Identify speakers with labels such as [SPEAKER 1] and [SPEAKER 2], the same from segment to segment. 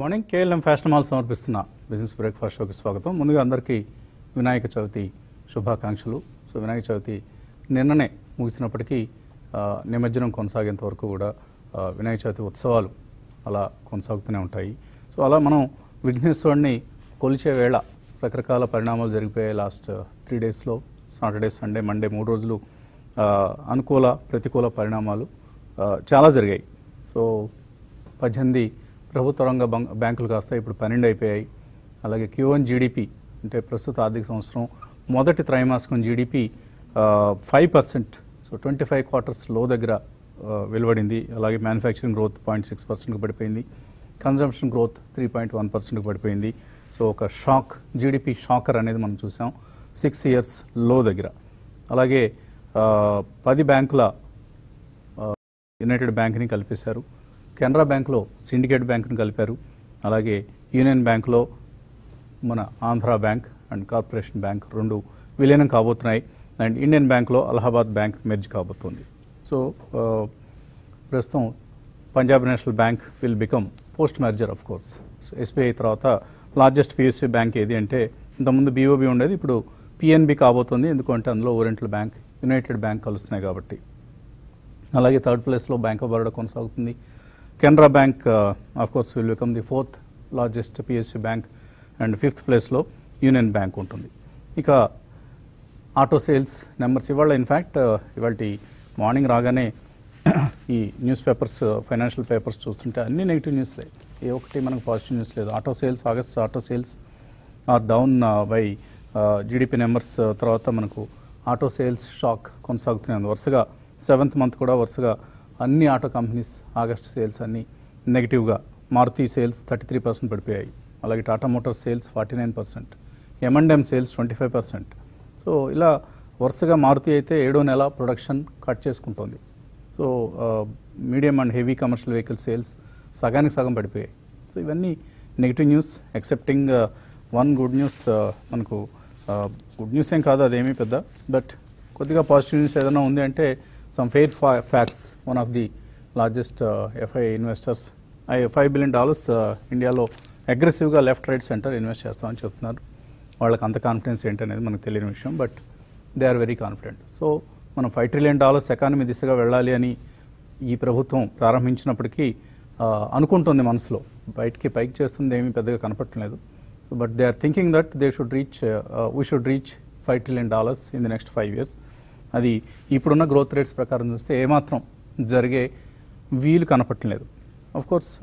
[SPEAKER 1] Morning KLM fashion mall సమర్పిస్తున్న business breakfast షోకి స్వాగతం ముందుగా అందరికీ వినాయక చవితి శుభాకాంక్షలు సో వినాయక చవితి నిన్ననే ముగిసినప్పటికీ ఆ, నిమజ్జనం కొనసాగేంత వరకు కూడా ఆ, వినాయక చవితి ఉత్సవాలు అలా కొనసాగుతూనే ఉంటాయి సో అలా మనం విఘ్నేశ్వరుడిని కొలిచే వేళ రకరకాల పరిణామాలు జరిగిపోయాయి లాస్ట్ త్రీ డేస్లో సాటర్డే సండే మండే మూడు రోజులు ఆ, అనుకూల ప్రతికూల పరిణామాలు ఆ, చాలా జరిగాయి సో పద్దెనిమిది ప్రభుత్వ రంగ బంక్ బ్యాంకులు కాస్త ఇప్పుడు పన్నెండు అయిపోయాయి అలాగే క్యూఎన్ జీడిపి అంటే ప్రస్తుత ఆర్థిక సంవత్సరం మొదటి త్రైమాసికం GDP five percent so twenty five quarters లో దగ్గర ఆ, వెలువడింది అలాగే మ్యానుఫ్యాక్చరింగ్ గ్రోత్ పాయింట్ సిక్స్ పర్సెంట్కి పడిపోయింది consumption growth three point one పర్సెంట్కి పడిపోయింది సో ఒక షాక్ జీడిపి షాకర్ అనేది మనం చూసాం సిక్స్ ఇయర్స్ లో దగ్గర అలాగే ఆ, పది బ్యాంకుల యునైటెడ్ బ్యాంక్ని కలిపేశారు కెనరా బ్యాంక్లో సిండికేట్ బ్యాంక్ని కలిపారు అలాగే యూనియన్ బ్యాంక్లో మన Andhra bank and corporation bank రెండు విలీనం కాబోతున్నాయి అండ్ ఇండియన్ బ్యాంక్లో అలహాబాద్ బ్యాంక్ మెర్జ్ కాబోతుంది సో ఆ, ప్రస్తుతం Punjab national bank will become post merger of course so SBI తర్వాత లార్జెస్ట్ పిఎస్సీ బ్యాంక్ ఏది అంటే ఇంతకుముందు బీఓబీ ఉండేది ఇప్పుడు పిఎన్బి కాబోతుంది ఎందుకంటే అందులో ఓరియంటల్ బ్యాంక్ యునైటెడ్ బ్యాంక్ కలుస్తున్నాయి కాబట్టి అలాగే థర్డ్ ప్లేస్లో బ్యాంక్ ఆఫ్ బరోడా కొనసాగుతుంది Canara bank of course will become the fourth largest PSC bank and fifth ప్లేస్లో యూనియన్ బ్యాంక్ ఉంటుంది ఇక ఆటో సేల్స్ నెంబర్స్ ఇవాళ ఇన్ఫ్యాక్ట్ ఇవాళ మార్నింగ్ రాగానే ఈ న్యూస్ పేపర్స్ ఫైనాన్షియల్ పేపర్స్ చూస్తుంటే అన్ని నెగిటివ్ న్యూస్లే ఏ ఒక్కటి మనకు పాజిటివ్ న్యూస్ లేదు auto sales August auto sales are down by GDP numbers తర్వాత మనకు ఆటో సేల్స్ షాక్ కొనసాగుతున్నాయి వరుసగా సెవెంత్ మంత్ కూడా వరుసగా అన్ని ఆటో కంపెనీస్ ఆగస్ట్ సేల్స్ అన్ని నెగిటివ్గా Maruti sales thirty three percent పడిపోయాయి అలాగే Tata motor sales forty nine percent M and M sales twenty five percent so ఇలా వరుసగా మారుతి అయితే ఏడో నెల ప్రొడక్షన్ కట్ చేసుకుంటుంది so medium and heavy commercial vehicle sales సగానికి సగం పడిపోయాయి సో ఇవన్నీ negative news excepting one good news మనకు గుడ్ న్యూస్ ఏం కాదు అదేమీ పెద్ద బట్ కొద్దిగా పాజిటివ్ న్యూస్ ఏదైనా ఉంది అంటే some fair facts one of the largest FI investors five billion dollars ఇండియాలో అగ్రెసివ్గా లెఫ్ట్ రైట్ సెంటర్ ఇన్వెస్ట్ చేస్తామని చెప్తున్నారు వాళ్ళకి అంత కాన్ఫిడెన్స్ ఏంటనేది మనకు తెలియని విషయం but they are very confident so మనం ఫైవ్ ట్రిలియన్ డాలర్స్ ఎకానమీ దిశగా వెళ్ళాలి అని ఈ ప్రభుత్వం ప్రారంభించినప్పటికీ ఆ, అనుకుంటుంది మనసులో బయటికి పైకి చేస్తుంది ఏమీ పెద్దగా కనపడట్లేదు but they are thinking that they should reach we should reach five trillion dollars in the next five years అది ఇప్పుడున్న గ్రోత్ రేట్స్ ప్రకారం చూస్తే ఏమాత్రం జరిగే వీలు కనపట్టలేదు ఆఫ్ కోర్స్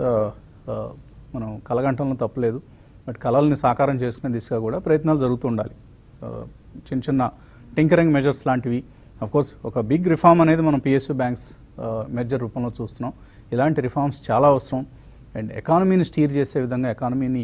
[SPEAKER 1] మనం కలగంటంలో తప్పలేదు బట్ కళల్ని సాకారం చేసుకునే దిశగా కూడా ప్రయత్నాలు జరుగుతూ ఉండాలి ఆ, చిన్న చిన్న టింకరింగ్ మెజర్స్ లాంటివి అఫ్ కోర్స్ ఒక బిగ్ రిఫార్మ్ అనేది మనం పిఎస్యూ బ్యాంక్స్ మెజర్ రూపంలో చూస్తున్నాం ఇలాంటి రిఫార్మ్స్ చాలా అవసరం అండ్ ఎకానమీని స్టీర్ చేసే విధంగా ఎకానమీని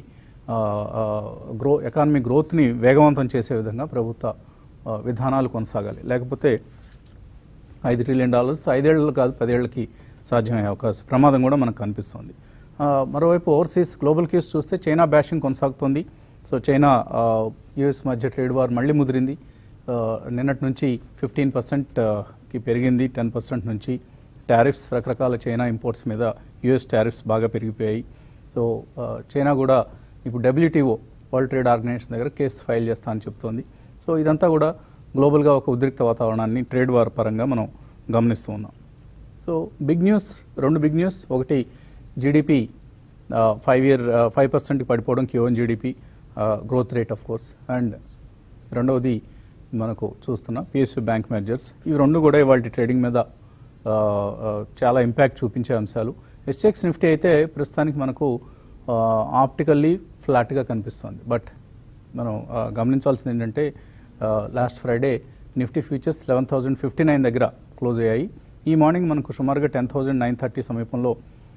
[SPEAKER 1] గ్రో ఎకానమీ గ్రోత్ని వేగవంతం చేసే విధంగా ప్రభుత్వ ఆ, విధానాలు కొనసాగాలి లేకపోతే ఐదు ట్రిలియన్ డాలర్స్ ఐదేళ్ళు కాదు పదేళ్లకి సాధ్యమయ్యే అవకాశం ప్రమాదం కూడా మనకు కనిపిస్తుంది ఆ, మరోవైపు ఓవర్సీస్ గ్లోబల్ కేసు చూస్తే చైనా బ్యాషింగ్ కొనసాగుతోంది సో చైనా యుఎస్ మధ్య ట్రేడ్ వార్ మళ్ళీ ముదిరింది ఆ, నిన్నటి నుంచి ఫిఫ్టీన్ పర్సెంట్కి పెరిగింది టెన్ పర్సెంట్ నుంచి టారిఫ్స్ రకరకాల చైనా ఇంపోర్ట్స్ మీద యుఎస్ టారిఫ్స్ బాగా పెరిగిపోయాయి సో ఆ, చైనా కూడా ఇప్పుడు డబ్ల్యూటీఓ వరల్డ్ ట్రేడ్ ఆర్గనైజేషన్ దగ్గర కేసు ఫైల్ చేస్తా అని చెప్తోంది సో ఇదంతా కూడా గ్లోబల్గా ఒక ఉద్రిక్త వాతావరణాన్ని ట్రేడ్ వార్ పరంగా మనం గమనిస్తూ ఉన్నాం సో బిగ్ న్యూస్ రెండు బిగ్ న్యూస్ ఒకటి జీడిపి ఫైవ్ ఇయర్ ఫైవ్ పర్సెంట్కి పడిపోవడం QN GDP growth rate of course and రెండవది మనకు చూస్తున్న పిఎస్యూ బ్యాంక్ మెజర్స్ ఇవి రెండు కూడా ఇవాళ ట్రేడింగ్ మీద ఆ, ఆ, చాలా ఇంపాక్ట్ చూపించే అంశాలు ఎస్ఎక్స్ నిఫ్టీ అయితే ప్రస్తుతానికి మనకు ఆప్టికల్లీ ఫ్లాట్గా కనిపిస్తుంది బట్ మనం ఆ, గమనించాల్సింది ఏంటంటే last Friday Nifty futures eleven thousand fifty nine దగ్గర క్లోజ్ అయ్యాయి ఈ మార్నింగ్ మనకు సుమారుగా టెన్ థౌజండ్ నైన్ థర్టీ సమీపంలో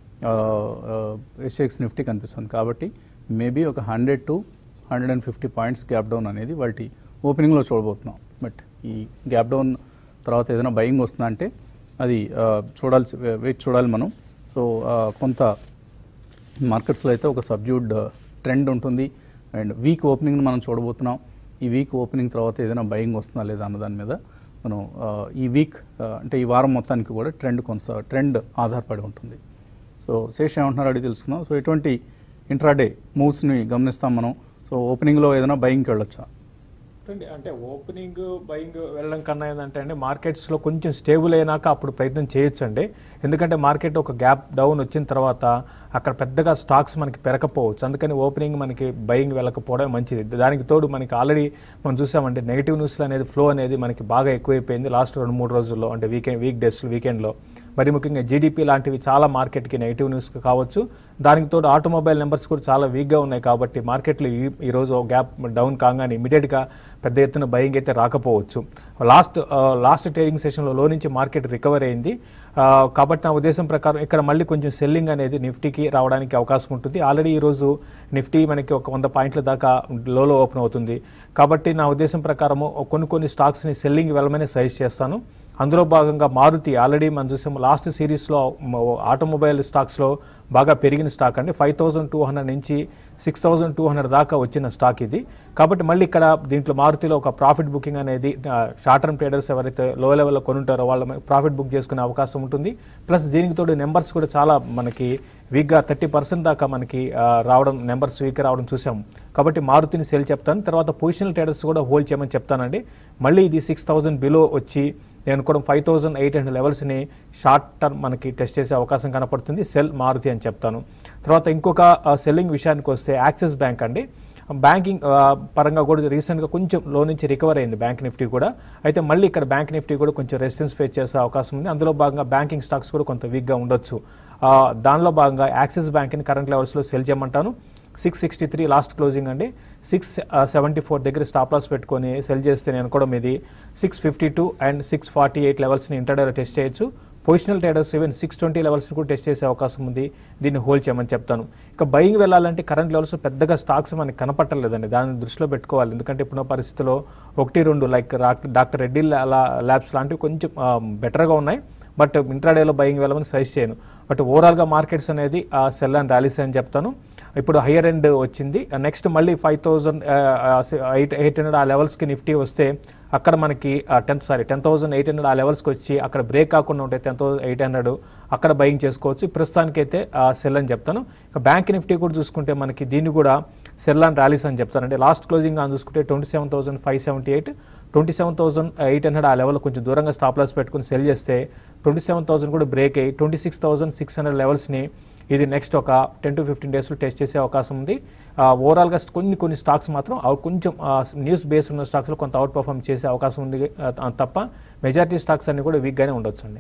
[SPEAKER 1] ఎస్ఎక్స్ నిఫ్టీ కనిపిస్తుంది కాబట్టి మేబీ ఒక hundred to hundred and fifty points gap down అనేది వాటి ఓపెనింగ్లో చూడబోతున్నాం బట్ ఈ గ్యాప్ డౌన్ తర్వాత ఏదైనా బయింగ్ వస్తుందా అంటే అది ఆ, చూడాల్సి వేచి చూడాలి మనం సో ఆ, కొంత మార్కెట్స్లో అయితే ఒక సబ్జ్యూడ్ ట్రెండ్ ఉంటుంది అండ్ వీక్ ఓపెనింగ్ మనం చూడబోతున్నాం ఈ వీక్ ఓపెనింగ్ తర్వాత ఏదైనా బయింగ్ వస్తుందా లేదా అన్న దాని మీద మనం ఆ, ఈ వీక్ ఆ, అంటే ఈ వారం మొత్తానికి కూడా ట్రెండ్ కొనసా ట్రెండ్ ఆధారపడి ఉంటుంది సో శేష్ ఏమంటున్నారో అడిగి తెలుసుకుందాం సో ఎటువంటి ఇంట్రాడే మూవ్స్ని గమనిస్తాం మనం సో ఓపెనింగ్లో ఏదైనా బయింగ్కి వెళ్ళొచ్చా
[SPEAKER 2] చూడండి, అంటే ఓపెనింగ్ బయింగ్ వెళ్ళడం కన్నా ఏంటంటే అండి మార్కెట్స్లో కొంచెం స్టేబుల్ అయినాక అప్పుడు ప్రయత్నం చేయొచ్చండి ఎందుకంటే మార్కెట్ ఒక గ్యాప్ డౌన్ వచ్చిన తర్వాత అక్కడ పెద్దగా స్టాక్స్ మనకి పెరగకపోవచ్చు అందుకని ఓపెనింగ్ మనకి బయింగ్ వెళ్ళకపోవడం మంచిది దానికి తోడు మనకి ఆల్రెడీ మనం చూసామంటే నెగిటివ్ న్యూస్లు అనేది ఫ్లో అనేది మనకి బాగా ఎక్కువైపోయింది లాస్ట్ రెండు మూడు రోజుల్లో అంటే వీకెండ్ వీక్ డేస్ వీకెండ్లో మరి ముఖ్యంగా జీడిపి లాంటివి చాలా మార్కెట్కి నెగిటివ్ న్యూస్ కావచ్చు దానికి తోడు ఆటోమొబైల్ నెంబర్స్ కూడా చాలా వీక్గా ఉన్నాయి కాబట్టి మార్కెట్లు ఈ ఈరోజు గ్యాప్ డౌన్ కాగానే ఇమీడియట్గా పెద్ద ఎత్తున బయింగ్ అయితే రాకపోవచ్చు లాస్ట్ లాస్ట్ ట్రేడింగ్ సెషన్లో లో నుంచి మార్కెట్ రికవర్ అయింది ఆ, కాబట్టి నా ఉద్దేశం ప్రకారం ఇక్కడ మళ్ళీ కొంచెం సెల్లింగ్ అనేది నిఫ్టీకి రావడానికి అవకాశం ఉంటుంది ఆల్రెడీ ఈరోజు నిఫ్టీ మనకి ఒక వంద పాయింట్ల దాకా లోలో ఓపెన్ అవుతుంది కాబట్టి నా ఉద్దేశం ప్రకారము కొన్ని కొన్ని స్టాక్స్ని సెల్లింగ్ వెళ్ళమని సజెస్ట్ చేస్తాను అందులో భాగంగా మారుతి ఆల్రెడీ మనం చూసాం లాస్ట్ సిరీస్లో ఆటోమొబైల్ స్టాక్స్లో బాగా పెరిగిన స్టాక్ అండి ఫైవ్ థౌజండ్ టూ హండ్రెడ్ నుంచి సిక్స్ థౌజండ్ టూ హండ్రెడ్ దాకా వచ్చిన స్టాక్ ఇది కాబట్టి మళ్ళీ ఇక్కడ దీంట్లో మారుతిలో ఒక ప్రాఫిట్ బుకింగ్ అనేది షార్ట్ టర్మ్ ట్రేడర్స్ ఎవరైతే లో లెవెల్లో కొనుంటారో వాళ్ళ ప్రాఫిట్ బుక్ చేసుకునే అవకాశం ఉంటుంది ప్లస్ దీనికి తోడు నెంబర్స్ కూడా చాలా మనకి వీక్గా థర్టీ పర్సెంట్ దాకా మనకి ఆ, రావడం నెంబర్స్ వీక్ రావడం చూసాం కాబట్టి మారుతిని సెల్ చెప్తాను తర్వాత పొజిషనల్ ట్రేడర్స్ కూడా హోల్డ్ చేయమని చెప్తానండి మళ్ళీ ఇది సిక్స్ థౌజండ్ బిలో వచ్చి నేను కూడా ఫైవ్ థౌసండ్ ఎయిట్ హండ్రెడ్ లెవెల్స్ని షార్ట్ టర్మ్ మనకి టెస్ట్ చేసే అవకాశం కనపడుతుంది సెల్ మారుతి అని చెప్తాను తర్వాత ఇంకొక సెల్లింగ్ విషయానికి వస్తే యాక్సిస్ బ్యాంక్ అండి బ్యాంకింగ్ ఆ, పరంగా కూడా రీసెంట్గా కొంచెం లో నుంచి రికవర్ అయింది బ్యాంక్ నిఫ్టీ కూడా అయితే మళ్ళీ ఇక్కడ బ్యాంక్ నిఫ్టీ కూడా కొంచెం రెసిస్టెన్స్ ఫేస్ చేసే అవకాశం ఉంది అందులో భాగంగా బ్యాంకింగ్ స్టాక్స్ కూడా కొంత వీక్గా ఉండొచ్చు ఆ, దానిలో భాగంగా యాక్సిస్ బ్యాంక్ని కరెంట్ లెవెల్స్లో సెల్ చేయమంటాను six sixty three last closing అండి సిక్స్ సెవెంటీ ఫోర్ దగ్గర స్టాప్ లాస్ పెట్టుకొని సెల్ చేస్తే నేను కూడా మీది six fifty two and six forty eight లెవెల్స్ని ఇంటర్డేలో టెస్ట్ చేయొచ్చు positional traders even six twenty లెవెల్స్ని కూడా టెస్ట్ చేసే అవకాశం ఉంది దీన్ని హోల్డ్ చేయమని చెప్తాను ఇక బయింగ్ వెళ్ళాలంటే కరెంట్ లెవెల్స్ పెద్దగా స్టాక్స్ మనకి కనపట్టలేదండి దాన్ని దృష్టిలో పెట్టుకోవాలి ఎందుకంటే ఇప్పుడున్న పరిస్థితిలో ఒకటి రెండు లైక్ డాక్టర్ రెడ్డి ల్యాబ్స్ లాంటివి కొంచెం బెటర్గా ఉన్నాయి బట్ ఇంట్రాడేలో బయింగ్ వెళ్ళమని సజెస్ట్ చేయను బట్ ఓవరాల్గా మార్కెట్స్ అనేది సెల్ అండ్ ర్యాలీస్ అని చెప్తాను ఇప్పుడు హయ్యర్ ఎండ్ వచ్చింది నెక్స్ట్ మళ్ళీ five thousand eight eight hundred ఆ లెవెల్స్కి నిఫ్టీ వస్తే అక్కడ మనకి tenth sorry ten thousand eight hundred ఆ లెవెల్స్కి వచ్చి అక్కడ బ్రేక్ కాకుండా ఉంటే టెన్ థౌసండ్ ఎయిట్ హండ్రెడ్ అక్కడ బయింగ్ చేసుకోవచ్చు ప్రస్తుతానికైతే సెల్ అని చెప్తాను ఇక బ్యాంక్ నిఫ్టీ కూడా చూసుకుంటే మనకి దీన్ని కూడా సెల్ అండ్ ర్యాలీస్ అని చెప్తానండి లాస్ట్ క్లోజింగ్ అని చూసుకుంటే twenty seven thousand five seventy eight twenty seven thousand eight hundred ఆ లెవెల్ కొంచెం దూరంగా స్టాప్ లాస్ పెట్టుకుని సెల్ చేస్తే ట్వంటీ సెవెన్ థౌసండ్ కూడా బ్రేక్ అయ్యి twenty six thousand six hundred లెవెల్స్ని ఇది నెక్స్ట్ ఒక టెన్ టు ఫిఫ్టీన్ డేస్లో టెస్ట్ చేసే అవకాశం ఉంది ఓవరాల్గా కొన్ని కొన్ని స్టాక్స్ మాత్రం అవి కొంచెం న్యూస్ బేస్ ఉన్న స్టాక్స్లో కొంత అవుట్ పర్ఫామ్ చేసే అవకాశం ఉంది ఆ, తప్ప మెజారిటీ స్టాక్స్ అన్ని కూడా వీక్గానే ఉండొచ్చు అండి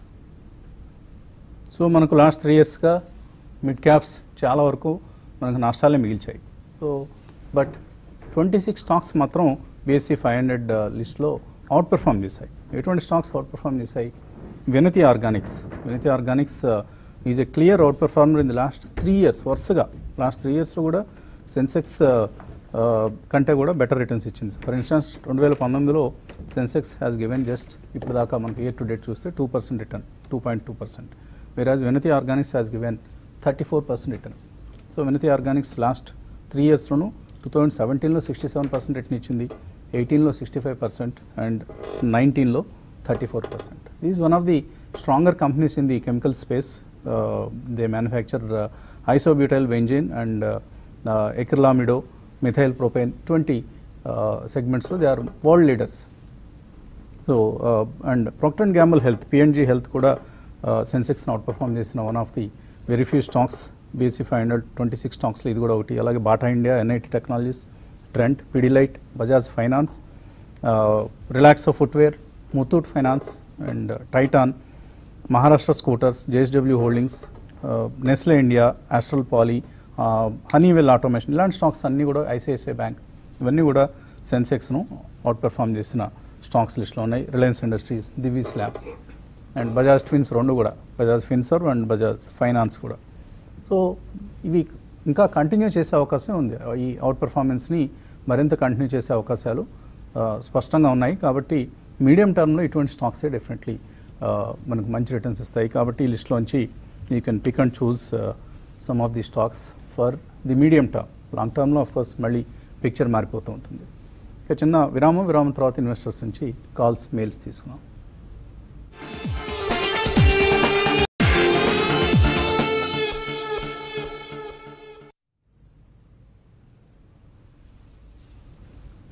[SPEAKER 1] సో మనకు లాస్ట్ త్రీ ఇయర్స్గా మిడ్ క్యాప్స్ చాలా వరకు మనకు నష్టాలే మిగిల్చాయి so but twenty six stocks మాత్రం బీఎస్సీ ఫైవ్ హండ్రెడ్ లిస్ట్లో అవుట్ పెర్ఫామ్ చేశాయి ఎటువంటి స్టాక్స్ అవుట్ పెర్ఫామ్ చేశాయి Vinati organics Vinati organics is a clear outperformer in the last three years వరుసగా లాస్ట్ త్రీ ఇయర్స్లో కూడా సెన్సెక్స్ కంటే కూడా బెటర్ రిటర్న్స్ ఇచ్చింది ఫర్ ఇన్స్టెన్స్ రెండు వేల పంతొమ్మిదిలో సెన్సెక్స్ హ్యాస్ గివెన్ జస్ట్ ఇప్పుడు దాకా మనకి ఇయర్ టు డేట్ చూస్తే two percent return two point two percent average Vinati organics has given thirty four percent return so Vinati organics last three ఇయర్స్లోనూ టూ థౌజండ్ సెవెంటీన్లో సిక్స్టీ సెవెన్ పర్సెంట్ రిటర్న్ ఇచ్చింది ఎయిటీన్లో sixty five percent and నైన్టీన్లో thirty four percent is one of the stronger companies in the chemical space they manufacture isobutyl benzene and acrylamido methyl propane ఇటువంటి సెగ్మెంట్స్లో they are world leaders so and Procter and Gamble health PNG health కూడా సెన్సెక్స్ని outperform చేసిన one of the very few stocks BSC five hundred twenty six స్టాక్స్లో ఇది కూడా ఒకటి అలాగే Bata India NIT technologies Trent Pidilite Bajaj finance Relaxo footwear Muthoot finance and Titan Maharashtra scooters JSW holdings Nestle India Astral poly Honeywell automation ఇలాంటి stocks అన్నీ కూడా ICICI bank ఇవన్నీ కూడా సెన్సెక్స్ను అవుట్ పెర్ఫామ్ చేసిన స్టాక్స్ లిస్ట్లో ఉన్నాయి Reliance industries Divi's labs and Bajaj twins రెండు కూడా Bajaj Finserv and Bajaj finance కూడా సో ఇవి ఇంకా కంటిన్యూ చేసే అవకాశం ఉంది ఈ అవుట్ పెర్ఫార్మెన్స్ని మరింత కంటిన్యూ చేసే అవకాశాలు ఆ, స్పష్టంగా ఉన్నాయి కాబట్టి మీడియం టర్మ్లో ఇటువంటి స్టాక్సే డెఫినెట్లీ మనకు మంచి రిటర్న్స్ ఇస్తాయి కాబట్టి ఈ లిస్ట్లోంచి you can pick and choose some of the stocks for the medium term long టర్మ్లో ఆఫ్ కోర్స్ మళ్ళీ పిక్చర్ మారిపోతూ ఉంటుంది ఇక చిన్న విరామం విరామం తర్వాత ఇన్వెస్టర్స్ నుంచి కాల్స్ మెయిల్స్ తీసుకున్నాం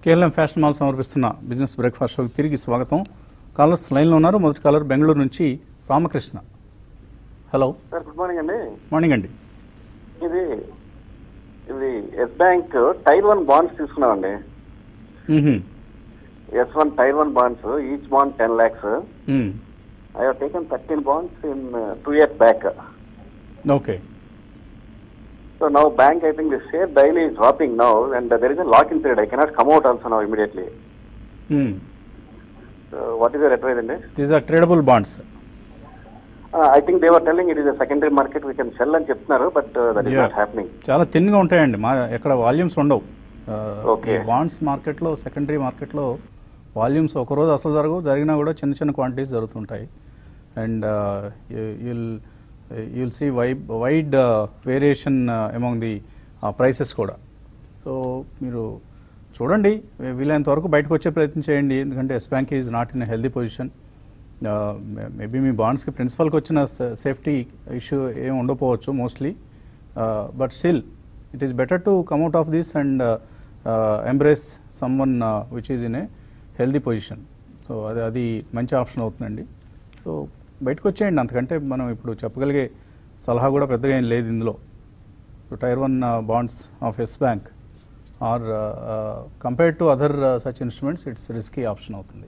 [SPEAKER 1] కేఎల్ఎం ఫ్యాషన్ మాల్ సమర్పిస్తున్న బిజినెస్ బ్రేక్ఫాస్ట్ షోకి తిరిగి స్వాగతం కాలర్స్ లైన్లో ఉన్నారు మొదటి కాలర్ బెంగళూరు నుంచి Ramakrishna hello
[SPEAKER 3] sir good morning అండి
[SPEAKER 1] మార్నింగ్ అండి
[SPEAKER 3] ఇది ఇది Yes bank tier one bonds తీసుకున్నామండి
[SPEAKER 1] hmm.
[SPEAKER 3] Yes one tier one bonds each bond ten lakhs
[SPEAKER 1] hmm.
[SPEAKER 3] I have taken thirteen bonds in two years back
[SPEAKER 1] okay
[SPEAKER 3] so now bank I think the share daily is dropping now and there is a lock in period. I cannot come out also now immediately.
[SPEAKER 1] Hmm.
[SPEAKER 3] So what is your advice అండి
[SPEAKER 1] these are tradable bonds
[SPEAKER 3] I think they were telling it is secondary market we can sell అని చెప్తున్నారు but that is
[SPEAKER 1] Yeah.
[SPEAKER 3] Not happening
[SPEAKER 1] చాలా థిన్గా ఉంటాయండి మా ఎక్కడ volumes ఉండవు
[SPEAKER 3] Okay.
[SPEAKER 1] Bonds మార్కెట్లో సెకండరీ మార్కెట్లో వాల్యూమ్స్ ఒకరోజు అసలు జరగవు జరిగినా కూడా చిన్న చిన్న క్వాంటిటీస్ జరుగుతుంటాయి అండ్ యుల్ యుల్ సీ వై wide variation among the prices కూడా సో మీరు చూడండి వీలైనంత వరకు బయటకు వచ్చే ప్రయత్నం చేయండి ఎందుకంటే Yes bank is not in healthy position maybe మీ బాండ్స్కి ప్రిన్సిపల్కి వచ్చిన సేఫ్టీ ఇష్యూ ఏం ఉండకపోవచ్చు mostly but still it is better to come out of this and embrace some one which is in a healthy position so అది అది మంచి option అవుతుందండి సో బయటకు వచ్చేయండి అంతకంటే మనం ఇప్పుడు చెప్పగలిగే సలహా కూడా పెద్దగా ఏం లేదు ఇందులో so tier one bonds of Yes bank are compared to other such instruments it's risky option అవుతుంది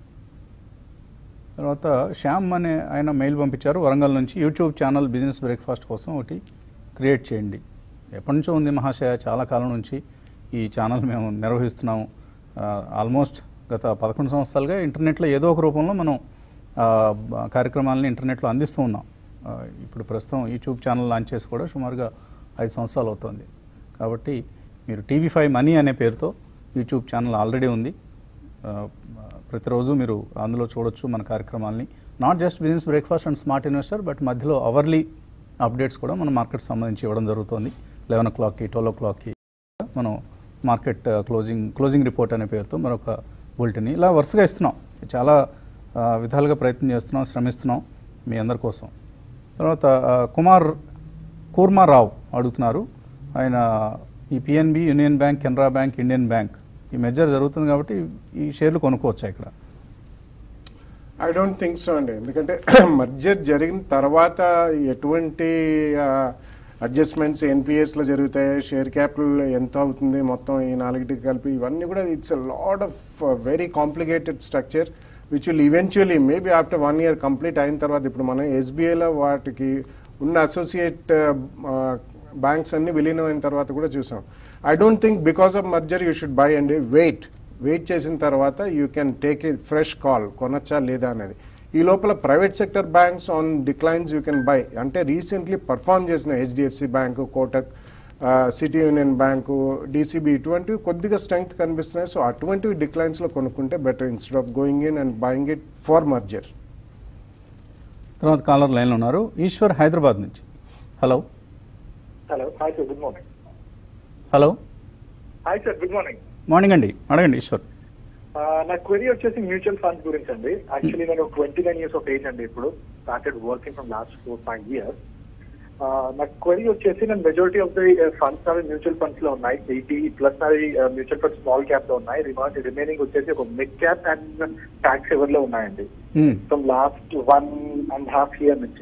[SPEAKER 1] తర్వాత శ్యామ్ అనే ఆయన మెయిల్ పంపించారు వరంగల్ నుంచి యూట్యూబ్ ఛానల్ బిజినెస్ బ్రేక్ఫాస్ట్ కోసం ఒకటి క్రియేట్ చేయండి ఎప్పటి నుంచో ఉంది మహాశయ చాలా కాలం నుంచి ఈ ఛానల్ మేము నిర్వహిస్తున్నాము ఆల్మోస్ట్ గత పదకొండు సంవత్సరాలుగా ఇంటర్నెట్లో ఏదో ఒక రూపంలో మనం ఆ, బ- కార్యక్రమాలని ఇంటర్నెట్లో అందిస్తూ ఉన్నాం ఆ, ఇప్పుడు ప్రస్తుతం యూట్యూబ్ ఛానల్ లాంచ్ చేసి కూడా సుమారుగా ఐదు సంవత్సరాలు అవుతుంది కాబట్టి మీరు టీవీ ఫైవ్ మనీ అనే పేరుతో యూట్యూబ్ ఛానల్ ఆల్రెడీ ఉంది ఆ, ప్రతిరోజు మీరు అందులో చూడొచ్చు మన కార్యక్రమాలని not just business breakfast and smart investor but మధ్యలో అవర్లీ అప్డేట్స్ కూడా మన మార్కెట్ సంబంధించి ఇవ్వడం జరుగుతుంది లెవెన్ ఓ క్లాక్కి ట్వెల్వ్ ఓ క్లాక్కి మనం మార్కెట్ క్లోజింగ్ క్లోజింగ్ రిపోర్ట్ అనే పేరుతో మరొక బులెటిన్ ఇలా వరుసగా ఇస్తున్నాం చాలా ఆ, విధాలుగా ప్రయత్నం చేస్తున్నాం శ్రమిస్తున్నాం మీ అందరి కోసం తర్వాత ఆ, కుమార్ కూర్మారావు అడుగుతున్నారు ఆయన ఈ PNB union bank Canara bank Indian bank ఈ మెజర్ జరుగుతుంది కాబట్టి ఈ షేర్లు కొనుక్కోవచ్చా ఇక్కడ
[SPEAKER 4] ఐ డోంట్ థింక్ సో అండి ఎందుకంటే మర్జర్ జరిగిన తర్వాత ఎటువంటి అడ్జస్ట్మెంట్స్ ఎన్పిఎస్లో జరుగుతాయి షేర్ క్యాపిటల్ ఎంత అవుతుంది మొత్తం ఈ నాలుగిటికి కలిపి ఇవన్నీ కూడా it's a lot of very complicated structure which will eventually maybe after one year complete అయిన తర్వాత ఇప్పుడు మనం ఎస్బీఐలో వాటికి ఉన్న అసోసియేట్ బ్యాంక్స్ అన్ని విలీనం అయిన తర్వాత కూడా చూసాం I don't think because of merger you should buy అండి వెయిట్ వెయిట్ చేసిన తర్వాత you can take a fresh call కొనచ్చా లేదా అనేది ఈ లోపల private sector banks on declines you can buy అంటే రీసెంట్లీ పర్ఫామ్ చేసిన HDFC bank Kotak City union bank DCB ఇటువంటివి కొద్దిగా స్ట్రెంగ్త్ కనిపిస్తున్నాయి సో అటువంటివి డిక్లైన్స్లో కొనుక్కుంటే better instead of going in and buying it for merger
[SPEAKER 1] తర్వాత కాలర్ లైన్లో ఉన్నారు ఈశ్వర్ హైదరాబాద్ నుంచి hello
[SPEAKER 5] hello hi sir good morning
[SPEAKER 1] hello
[SPEAKER 5] hi sir good morning
[SPEAKER 1] morning అండి అడగండి ఈశ్వర్
[SPEAKER 5] నా క్వెరీ వచ్చేసి మ్యూచువల్ ఫండ్స్ గురించి అండి యాక్చువల్లీ నేను twenty nine years of age అండి ఇప్పుడు started working from last four five years నా క్వెరీ వచ్చేసి నేను మెజారిటీ ఆఫ్ ది ఫండ్స్ నావి మ్యూచువల్ ఫండ్స్ లో ఉన్నాయి ఎయిటీ ప్లస్ నావి మ్యూచువల్ ఫండ్స్ స్మాల్ క్యాప్ లో ఉన్నాయి రిమైనింగ్ వచ్చేసి ఒక mid cap and tax saver లో ఉన్నాయండి
[SPEAKER 1] hmm.
[SPEAKER 5] From last one and half year నుంచి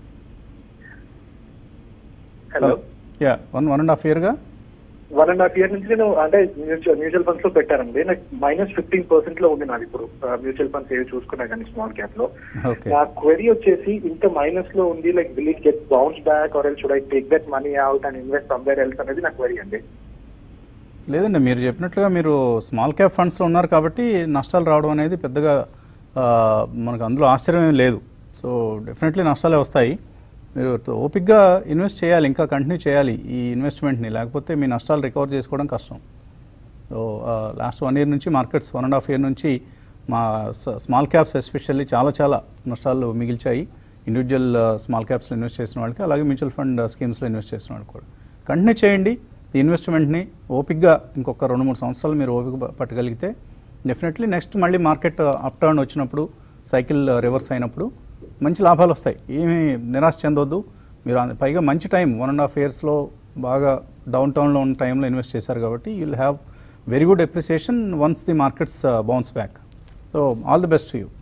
[SPEAKER 5] hello
[SPEAKER 1] yeah one one and half ఇయర్గా
[SPEAKER 5] వన్ అండ్ హాఫ్ ఇయర్ నుంచి నేను అంటే మ్యూచువల్ మ్యూచువల్ ఫండ్స్ లో పెట్టానండి నాకు మైనస్ ఫిఫ్టీన్ పర్సెంట్ లో ఉంది నాది ఇప్పుడు మ్యూచువల్ ఫండ్స్ ఏవి చూసుకున్నా కానీ స్మాల్ క్యాప్ లో
[SPEAKER 1] ఓకే
[SPEAKER 5] నా క్వెరీ వచ్చేసి ఇంత మైనస్ లో ఉంది like will it get bounce back or else should I take that money out and invest somewhere else అనేది నా క్వెరీ అండి
[SPEAKER 1] లేదండి మీరు చెప్పినట్లుగా మీరు స్మాల్ క్యాప్ ఫండ్స్లో ఉన్నారు కాబట్టి నష్టాలు రావడం అనేది పెద్దగా ఆ, మనకు అందులో ఆశ్చర్యం ఏం లేదు సో డెఫినెట్లీ నష్టాలే వస్తాయి మీరు ఓపిక్గా ఇన్వెస్ట్ చేయాలి ఇంకా కంటిన్యూ చేయాలి ఈ ఇన్వెస్ట్మెంట్ని లేకపోతే మీ నష్టాలు రికవర్ చేసుకోవడం కష్టం సో లాస్ట్ వన్ ఇయర్ నుంచి markets one and half year నుంచి మా స్మాల్ క్యాప్స్ ఎస్పెషల్లీ చాలా చాలా నష్టాలు మిగిల్చాయి ఇండివిజువల్ స్మాల్ క్యాప్స్లో ఇన్వెస్ట్ చేసిన వాళ్ళకి అలాగే మ్యూచువల్ ఫండ్ స్కీమ్స్లో ఇన్వెస్ట్ చేసిన వాళ్ళకి కూడా కంటిన్యూ చేయండి ఈ ఇన్వెస్ట్మెంట్ని ఓపిక్గా ఇంకొక రెండు మూడు సంవత్సరాలు మీరు ఓపిక ప- పట్టగలిగితే డెఫినెట్లీ నెక్స్ట్ మళ్ళీ మార్కెట్ అప్ టర్న్ వచ్చినప్పుడు సైకిల్ రివర్స్ అయినప్పుడు మంచి లాభాలు వస్తాయి ఏమీ నిరాశ చెందొద్దు మీరు అంద- పైగా మంచి టైం వన్ అండ్ హాఫ్ ఇయర్స్లో బాగా డౌన్ టౌన్లో ఉన్న టైంలో ఇన్వెస్ట్ చేశారు కాబట్టి you will have very good appreciation once the markets bounce back so all the best you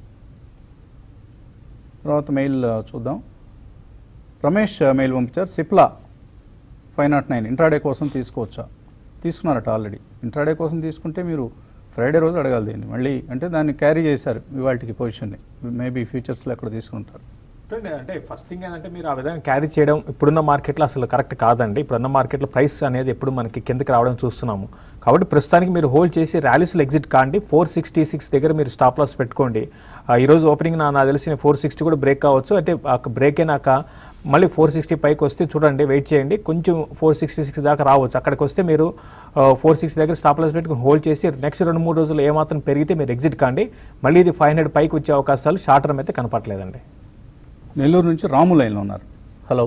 [SPEAKER 1] తర్వాత మెయిల్ చూద్దాం రమేష్ మెయిల్ పంపించారు Cipla five naught nine intraday కోసం తీసుకోవచ్చా తీసుకున్నారట ఆల్రెడీ ఇంట్రాడే కోసం తీసుకుంటే మీరు ఫ్రైడే రోజు అడగాలి దీన్ని మళ్ళీ అంటే దాన్ని క్యారీ చేశారు ఇవాళకి పొజిషన్ని మేబీ ఫ్యూచర్స్లో ఎక్కడ తీసుకుంటారు
[SPEAKER 2] చూడండి, అంటే ఫస్ట్ థింగ్ ఏంటంటే మీరు ఆ విధంగా క్యారీ చేయడం ఇప్పుడున్న మార్కెట్లో అసలు కరెక్ట్ కాదండి ఇప్పుడున్న మార్కెట్లో ప్రైస్ అనేది ఎప్పుడు మనకి కిందకి రావడం చూస్తున్నాము కాబట్టి ప్రస్తుతానికి మీరు హోల్డ్ చేసి ర్యాలీస్లో ఎగ్జిట్ కాండి ఫోర్ సిక్స్టీ సిక్స్ దగ్గర మీరు స్టాప్ లాస్ పెట్టుకోండి ఆ, ఈరోజు ఓపెనింగ్ నా నాకు తెలిసిన ఫోర్ సిక్స్టీ కూడా బ్రేక్ కావచ్చు అంటే బ్రేక్ అయినాక మళ్ళీ ఫోర్ సిక్స్టీ పైకి వస్తే చూడండి వెయిట్ చేయండి కొంచెం ఫోర్ సిక్స్టీ సిక్స్ దాకా రావచ్చు అక్కడికి వస్తే మీరు ఫోర్ సిక్స్టీ దగ్గర స్టాప్ లాస్ పెట్టుకుని హోల్డ్ చేసి నెక్స్ట్ రెండు మూడు రోజులు ఏమాత్రం పెరిగితే మీరు ఎగ్జిట్ కాండి మళ్ళీ ఇది ఫైవ్ హండ్రెడ్ పైకి వచ్చే అవకాశాలు షార్ట్ టర్మ్ అయితే కనపట్లేదండి
[SPEAKER 1] నెల్లూరు నుంచి రాము లైన్లో ఉన్నారు హలో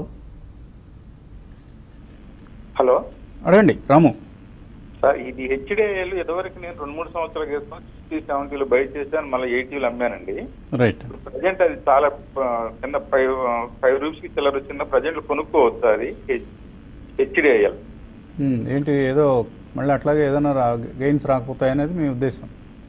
[SPEAKER 6] హలో
[SPEAKER 1] అడగండి రాము
[SPEAKER 6] సార్ ఇది హెచ్డిఐఎల్ ఇదివరకు నేను రెండు మూడు సంవత్సరాల క్రితం సిక్స్టీ సెవెంటీలో బై చేశాను మళ్ళీ ఎయిటీలో అమ్మానండి
[SPEAKER 1] రైట్
[SPEAKER 6] ప్రజెంట్ అది చాలా ఆ, కింద ఫైవ్ ఫైవ్ రూపీస్ కి చిల్లర వచ్చింద ప్రజెంట్ కొనుక్కోవచ్చు అది హెచ్డిఐఎల్
[SPEAKER 1] మ్మ్. ఏంటి ఏదో మళ్ళీ అట్లాగే ఏదైనా రా గెయిన్స్ రాకపోతాయి అనేది మీ ఉద్దేశం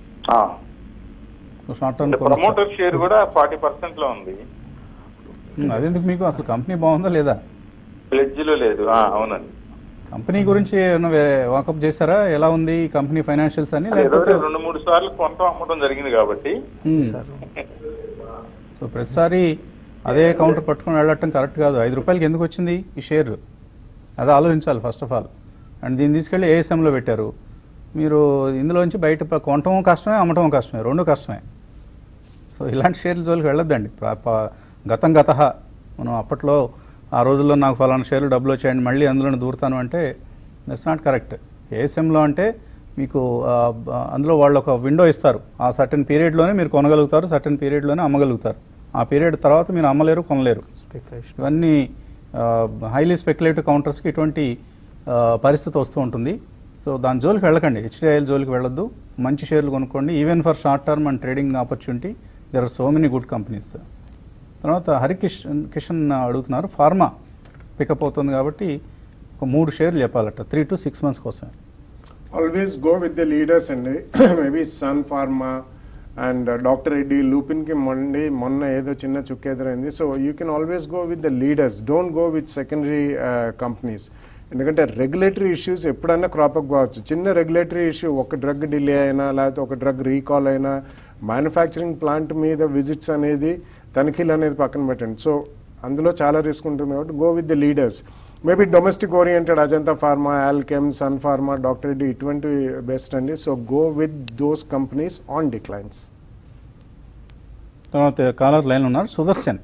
[SPEAKER 1] షార్ట్ టర్మ్
[SPEAKER 6] ప్రమోటర్ షేర్ కూడా ఫార్టీ పర్సెంట్ లో ఉంది
[SPEAKER 1] అదెందుకు మీకు అసలు కంపెనీ బాగుందా లేదా
[SPEAKER 6] ప్లెడ్జ్ లో లేదు ఆ, అవునండి
[SPEAKER 1] కంపెనీ గురించి ఏమైనా వేరే వాకప్ చేశారా ఎలా ఉంది ఈ కంపెనీ ఫైనాన్షియల్స్ అని
[SPEAKER 6] అది
[SPEAKER 1] లేకపోతే
[SPEAKER 6] ఇదివరకు రెండు మూడు సార్లు కొంత అమ్మడం జరిగింది కాబట్టి
[SPEAKER 1] మ్మ్. సో ప్రతిసారి అదే కౌంటర్ పట్టుకొని వెళ్ళటం కరెక్ట్ కాదు ఐదు రూపాయలకి ఎందుకు వచ్చింది ఈ షేర్ అది ఆలోచించాలి ఫస్ట్ ఆఫ్ ఆల్ అండ్ దీన్ని తీసుకెళ్ళి ఏఎస్ఎంలో పెట్టారు మీరు ఇందులోంచి బయట ప- కొనటం కష్టమే అమ్మటం కష్టమే రెండు కష్టమే సో ఇలాంటి షేర్ల జోలికి వెళ్ళొద్దండి ప్ర- ప- గతం గత మనం అప్పట్లో ఆ రోజుల్లో నాకు ఫలానా షేర్లు డబ్బులు వచ్చాయండి మళ్ళీ అందులోనే దూరుతాను అంటే దట్స్ నాట్ కరెక్ట్ ఏఎస్ఎంలో అంటే మీకు ఆ, బ- అందులో వాళ్ళు ఒక విండో ఇస్తారు ఆ సర్టన్ పీరియడ్లోనే మీరు కొనగలుగుతారు సర్టన్ పీరియడ్లోనే అమ్మగలుగుతారు ఆ పీరియడ్ తర్వాత మీరు అమ్మలేరు కొనలేరు ఇవన్నీ హైలీ స్పెక్యులేటివ్ కౌంటర్స్కి ఇటువంటి ఆ, పరిస్థితి వస్తూ ఉంటుంది సో దాని జోలికి వెళ్ళకండి హెచ్డిఐఎల్ జోలికి వెళ్ళొద్దు మంచి షేర్లు కొనుక్కోండి even for short term and trading opportunity there are so many good companies తర్వాత హరికిషన్ కిషన్ అడుగుతున్నారు ఫార్మా పికప్ అవుతుంది కాబట్టి ఒక మూడు షేర్లు చెప్పాలట త్రీ టు సిక్స్ మంత్స్ కోసం
[SPEAKER 4] always go with the leaders అండి maybe Sun Pharma and doctor Reddy లూపిన్కి మొండి మొన్న ఏదో చిన్న చుక్క ఎదురైంది so you can always go with the leaders don't go with secondary companies ఎందుకంటే రెగ్యులేటరీ ఇష్యూస్ ఎప్పుడైనా క్రాప్ అప్ కావచ్చు చిన్న రెగ్యులేటరీ ఇష్యూ ఒక డ్రగ్ డిలే అయినా లేకపోతే ఒక డ్రగ్ రీకాల్ అయినా మ్యానుఫ్యాక్చరింగ్ ప్లాంట్ మీద విజిట్స్ అనేది తనిఖీలు అనేది పక్కన పెట్టండి సో అందులో చాలా రిస్క్ ఉంటుంది కాబట్టి go with the leaders maybe domestic oriented Ajanta Pharma Alkem Sun Pharma doctor Reddy ఇటువంటివి బెస్ట్ అండి so go with those companies on declines
[SPEAKER 1] తర్వాత కాలర్ లైన్ ఉన్నారు సుదర్శన్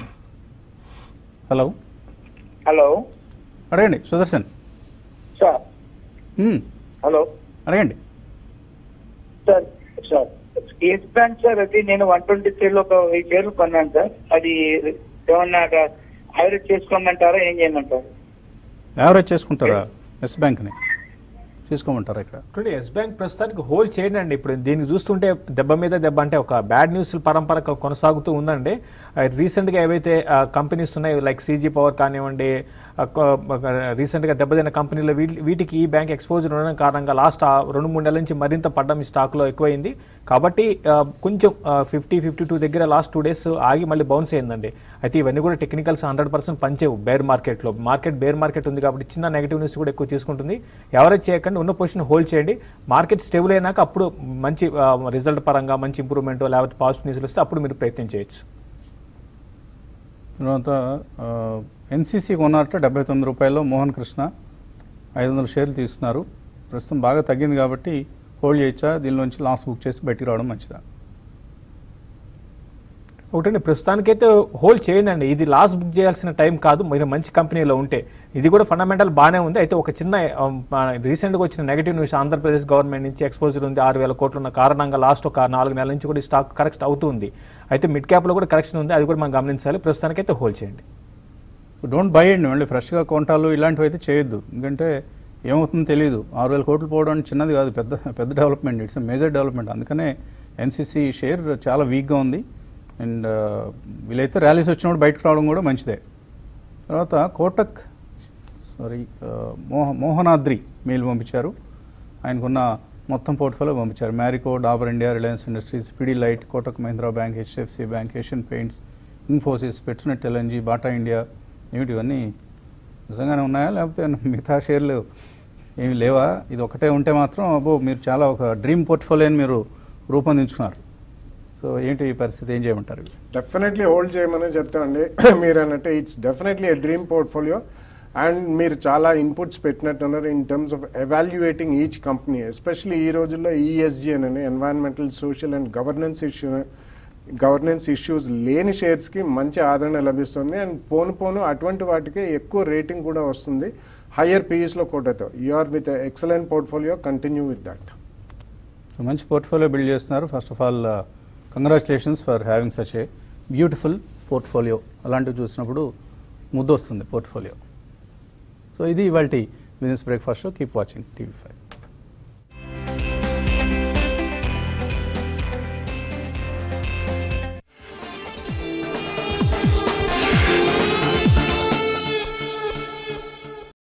[SPEAKER 1] హలో
[SPEAKER 7] హలో
[SPEAKER 1] అడగండి సుదర్శన్
[SPEAKER 7] సార్
[SPEAKER 1] మ్మ్.
[SPEAKER 7] హలో
[SPEAKER 1] అడగండి
[SPEAKER 7] sir sir Yes Bank sir అది నేను వన్ ట్వంటీ త్రీలో ఒక వెయ్యి షేర్లు కొన్నాను సార్ అది ఏమన్నా హైరేట్ చేసుకోమంటారా ఏం చేయమంటారు
[SPEAKER 1] యావరేజ్ చేసుకుంటారా ఎస్ బ్యాంక్ని తీసుకోమంటారా ఇక్కడ
[SPEAKER 2] చూడండి ఎస్ బ్యాంక్ ప్రస్తుతానికి హోల్డ్ చేయండి అండి ఇప్పుడు దీనికి చూస్తుంటే దెబ్బ మీద దెబ్బ అంటే ఒక బ్యాడ్ న్యూస్ పరంపర కొ- కొనసాగుతూ ఉందండి ఆ, రీసెంట్గా ఏవైతే ఆ, కంపెనీస్ ఉన్నాయో లైక్ సీజీ పవర్ కానివ్వండి ఆ, కొ- ఒక రీసెంట్గా దెబ్బతిన్న కంపెనీలో వీటి- వీటికి ఈ బ్యాంక్ ఎక్స్పోజర్ ఉండడం కారణంగా లాస్ట్ ఆ రెండు మూడు నెలల నుంచి మరింత పడ్డం ఈ స్టాక్లో ఎక్కువైంది కాబట్టి ఆ, కొంచెం ఫిఫ్టీ ఫిఫ్టీ టూ దగ్గర లాస్ట్ టూ డేస్ ఆగి మళ్ళీ బౌన్స్ అయిందండి అయితే ఇవన్నీ కూడా టెక్నికల్స్ హండ్రెడ్ పర్సెంట్ పంచేవు బేర్ మార్కెట్లో మార్కెట్ బేర్ మార్కెట్ ఉంది కాబట్టి చిన్న నెగిటివ్ న్యూస్ కూడా ఎక్కువ తీసుకుంటుంది ఎవరైతే చేయకండి ఉన్న పొజిషన్ హోల్డ్ చేయండి మార్కెట్ స్టేబుల్ అయినాక అప్పుడు మంచి రిజల్ట్ పరంగా మంచి ఇంప్రూవ్మెంట్ లేకపోతే పాజిటివ్ న్యూస్లు వస్తే అప్పుడు మీరు ప్రయత్నం చేయొచ్చు
[SPEAKER 1] తర్వాత ఎన్సీసీ కొన్నారట డెబ్బై తొమ్మిది రూపాయల్లో మోహన్ కృష్ణ ఐదు వందల షేర్లు తీసుకున్నారు ప్రస్తుతం బాగా తగ్గింది కాబట్టి హోల్డ్ చేయొచ్చా దీనిలోంచి లాస్ బుక్ చేసి బయటికి రావడం మంచిదా
[SPEAKER 2] ఒకటండి ప్రస్తుతానికైతే హోల్డ్ చేయండి అండి ఇది లాస్ బుక్ చేయాల్సిన టైం కాదు మీరు మంచి కంపెనీలో ఉంటే ఇది కూడా ఫండమెంటల్ బాగానే ఉంది అయితే ఒక చిన్న రీసెంట్గా వచ్చిన నెగిటివ్ న్యూస్ ఆంధ్రప్రదేశ్ గవర్నమెంట్ నుంచి ఎక్స్పోజర్ ఉంది ఆరు వేల కోట్లు ఉన్న కారణంగా లాస్ట్ ఒక నాలుగు నెలల నుంచి కూడా ఈ స్టాక్ కరెక్ట్ అవుతుంది అయితే మిడ్ క్యాప్లో కూడా కరెక్షన్ ఉంది అది కూడా మనం గమనించాలి ప్రస్తుతానికైతే హోల్డ్ చేయండి
[SPEAKER 1] డోంట్ బై అండి మళ్ళీ ఫ్రెష్గా కొంటాలు ఇలాంటివి అయితే చేయొద్దు ఎందుకంటే ఏమవుతుందో తెలియదు ఆరు వేల కోట్లు పోవడం అంటే చిన్నది కాదు పెద్ద పెద్ద డెవలప్మెంట్ ఇట్స్ మేజర్ డెవలప్మెంట్ అందుకనే ఎన్సీసీ షేర్ చాలా వీక్గా ఉంది అండ్ వీలైతే ర్యాలీస్ వచ్చినప్పుడు బయటకు రావడం కూడా మంచిదే తర్వాత కోటక్ సారీ మోహ మోహనాద్రి మెయిల్ పంపించారు ఆయనకున్న మొత్తం పోర్ట్ఫోలియో పంపించారు Marico Dabur India Reliance Industries Pidilite Kotak Mahindra Bank HDFC Bank Asian Paints Infosys Petronet LNG Bata India ఏమిటి ఇవన్నీ నిజంగానే ఉన్నాయా లేకపోతే మిగతా షేర్లు ఏమి లేవా ఇది ఒకటే ఉంటే మాత్రం అబ్బో మీరు చాలా ఒక డ్రీమ్ పోర్ట్ఫోలియోని మీరు రూపొందించుకున్నారు సో ఏంటి ఈ పరిస్థితి ఏం చేయమంటారు
[SPEAKER 4] డెఫినెట్లీ హోల్డ్ చేయమని చెప్తామండి మీరు అన్నట్టు it's definitely a dream portfolio and మీరు చాలా ఇన్పుట్స్ పెట్టినట్టున్నారు in terms of evaluating each company especially ఈ రోజుల్లో ఈఎస్జీ అని environmental social and governance issue governance issues లేని షేర్స్కి మంచి ఆదరణ లభిస్తుంది అండ్ పోను పోను అటువంటి వాటికి ఎక్కువ రేటింగ్ కూడా వస్తుంది హయ్యర్ పీఈస్లో కోటతో you are with excellent portfolio continue with that
[SPEAKER 1] so మంచి పోర్ట్ఫోలియో బిల్డ్ చేస్తున్నారు first of all congratulations for having such a beautiful portfolio అలాంటివి చూసినప్పుడు ముద్దు వస్తుంది పోర్ట్ఫోలియో సో ఇది ఇవాళ business breakfast show keep watching TV five